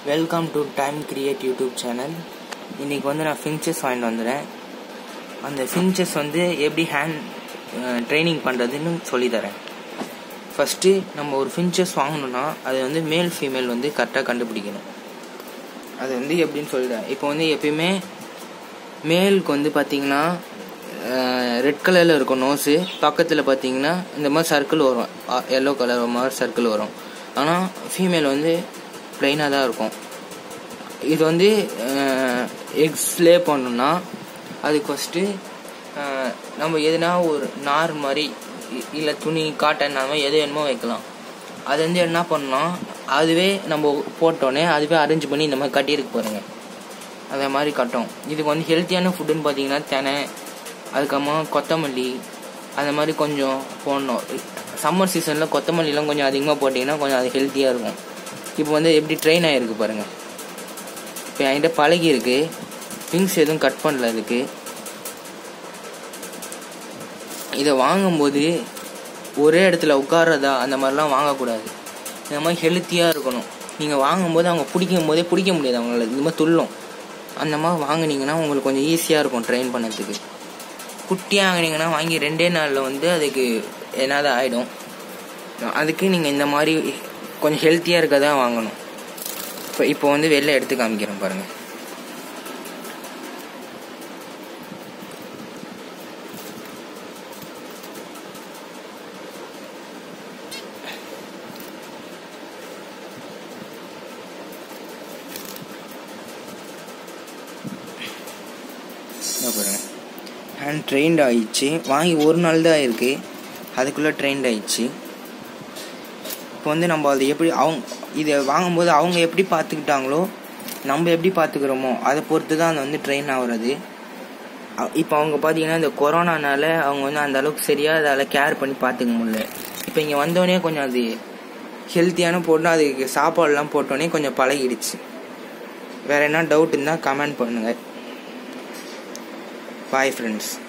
welcome to Time Create YouTube channel இன்றைக்கி வந்து நான் ஃபின்ச்சஸ் வாங்கிட்டு வந்துடுறேன் அந்த ஃபின்ச்சஸ் வந்து எப்படி ஹேண்ட் ட்ரைனிங் பண்ணுறதுன்னு சொல்லித்தரேன் ஃபஸ்ட்டு நம்ம ஒரு ஃபின்ச்சஸ் வாங்கணும்னா அது வந்து மேல் ஃபீமேல் வந்து கரெக்டாக கண்டுபிடிக்கணும் அது வந்து எப்படின்னு சொல்லிடுறேன் இப்போ வந்து எப்பயுமே மேலுக்கு வந்து பார்த்தீங்கன்னா ரெட் கலரில் இருக்கும் நோஸு பக்கத்தில் பார்த்தீங்கன்னா இந்த மாதிரி சர்க்கிள் வரும் எல்லோ கலர் மாதிரி சர்க்கிள் வரும் ஆனால் ஃபீமேல் வந்து ப்ளைனாக தான் இருக்கும் இது வந்து எக்ஸ் லே பண்ணணும்னா அதுக்கு ஃபஸ்ட்டு நம்ம எதுனா ஒரு நார் மாதிரி இல்லை துணி காட்டன் அந்த மாதிரி எது வேணுமோ வைக்கலாம் அது வந்து என்ன பண்ணோம் அதுவே நம்ம போட்டோன்னே அதுவே அரேஞ்ச் பண்ணி இந்த மாதிரி கட்டியிருக்கு பாருங்க அதே மாதிரி கட்டும் இதுக்கு வந்து ஹெல்த்தியான ஃபுட்டுன்னு பார்த்தீங்கன்னா தெனை அதுக்கப்புறமா கொத்தமல்லி அந்த மாதிரி கொஞ்சம் போடணும் சம்மர் சீசனில் கொத்தமல்லிலாம் கொஞ்சம் அதிகமாக போட்டிங்கன்னா கொஞ்சம் அது ஹெல்த்தியாக இருக்கும் இப்போ வந்து எப்படி ட்ரெயின் ஆகிருக்கு பாருங்கள் இப்போ என்கிட்ட பழகி இருக்கு விங்ஸ் எதுவும் கட் பண்ணல இதுக்கு இதை வாங்கும்போது ஒரே இடத்துல உட்கார்றதா அந்த மாதிரிலாம் வாங்கக்கூடாது இந்த மாதிரி ஹெல்த்தியாக இருக்கணும் நீங்கள் வாங்கும்போது அவங்க பிடிக்கும் போதே பிடிக்க முடியாது அவங்கள இந்த மாதிரி துள்ளும் அந்த மாதிரி வாங்கினீங்கன்னா உங்களுக்கு கொஞ்சம் ஈஸியாக இருக்கும் ட்ரெயின் பண்ணதுக்கு குட்டியாக வாங்கினீங்கன்னா வாங்கி ரெண்டே நாளில் வந்து அதுக்கு என்னதான் ஆகிடும் அதுக்கு நீங்கள் இந்த மாதிரி கொஞ்சம் ஹெல்த்தியாக இருக்க தான் வாங்கணும் இப்போ இப்போ வந்து வெளில எடுத்து காமிக்கிறேன் பாருங்கள் பாருங்க ஹேண்ட் ட்ரெயின்ட் ஆயிடுச்சு வாங்கி ஒரு நாள் தான் இருக்குது அதுக்குள்ளே ட்ரெயின்ட் ஆயிடுச்சு இப்போ வந்து நம்ம அதை எப்படி அவங்க இதை வாங்கும்போது அவங்க எப்படி பார்த்துக்கிட்டாங்களோ நம்ம எப்படி பார்த்துக்கிறோமோ அதை பொறுத்து தான் அது வந்து ட்ரெயின் ஆகுறது இப்போ அவங்க பார்த்தீங்கன்னா இந்த கொரோனானால அவங்க வந்து அந்த அளவுக்கு சரியாக அதால் கேர் பண்ணி பார்த்துக்க முடியல இப்போ இங்கே வந்தோடனே கொஞ்சம் அது ஹெல்த்தியான போட்டு அதுக்கு சாப்பாடுலாம் போட்டோடனே கொஞ்சம் பழகிடுச்சு வேறு என்ன டவுட் இருந்தால் கமெண்ட் பண்ணுங்கள் பாய் ஃப்ரெண்ட்ஸ்